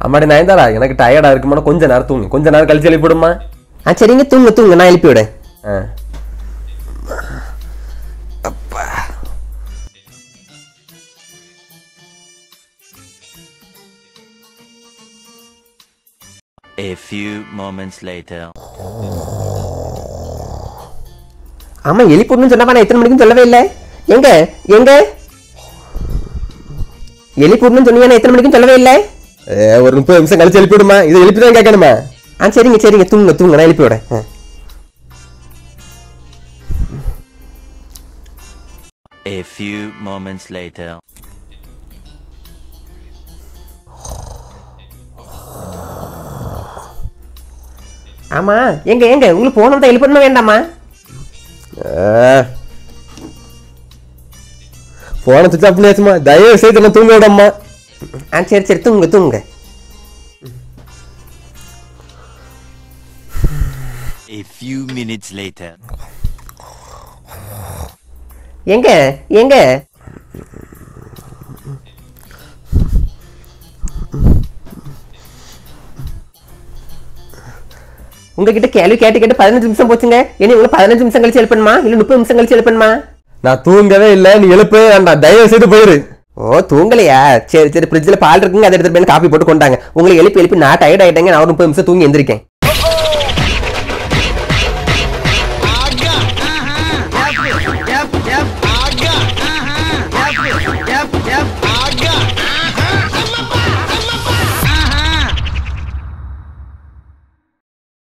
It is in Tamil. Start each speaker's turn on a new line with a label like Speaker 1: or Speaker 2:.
Speaker 1: அம்மாடி நயன்தாரா எனக்கு டயர்டா இருக்குமா கொஞ்ச நேரம் தூங்கு கொஞ்ச நேரம் கழிச்சு எழுப்பிடுமா
Speaker 2: ஆ சரிங்க தூங்க தூங்க நான் எழுப்பி விடேன்
Speaker 1: ஆ
Speaker 3: A few moments later.
Speaker 2: ஆமா எழுப்பிடணும்னு சொன்னப்ப நான் எத்தனை மணிக்கும் சொல்லவே இல்லை எங்க எங்க எழுப்பிடணும்னு சொன்னீங்க நான் எத்தனை மணிக்கும் சொல்லவே இல்லை
Speaker 1: ஏ, ஒரு முப்பது நிமிஷம் கழிச்சு எழுப்பிடுமா இதை எழுப்பி தான் கேட்கணுமா
Speaker 2: ஆ சரிங்க சரிங்க தூங்க தூங்க நான் எழுப்பி விடேன் ஆ.
Speaker 3: A few moments later.
Speaker 2: ஆமா எங்க எங்க உங்களுக்கு போன தான் எழுப்பணுமா வேண்டாமா
Speaker 1: போன சுவிச் ஆஃப் பண்ணியாச்சுமா தயவு செய்து என்ன தூங்க விடம்மா
Speaker 2: ஆ சரி சரி தூங்க தூங்க
Speaker 3: A few minutes later.
Speaker 2: எங்க எங்க உங்ககிட்ட கேள்வி கேட்டு கேட்டு பதினஞ்சு நிமிஷம் போச்சுங்க இனி உங்களை பதினஞ்சு நிமிஷம் கழிச்சு எழுப்பணுமா இல்ல முப்பது நிமிஷம் கழிச்சு எழுப்பணுமா
Speaker 1: நான் தூங்கவே இல்லை நீ எழுப்பு வேண்டாம் தயவு செய்து போயிரு
Speaker 2: ஓ தூங்கலையா சரி சரி ஃப்ரிட்ஜில் பால் இருக்குங்க அதை எடுத்துட்டு போய் காப்பி போட்டு கொண்டாங்க உங்களை எழுப்பி எழுப்பி நான் டயர்ட் ஆயிட்டேங்க நான் ஒரு முப்பது நிமிஷம் தூங்கி எந்திரிக்கேன்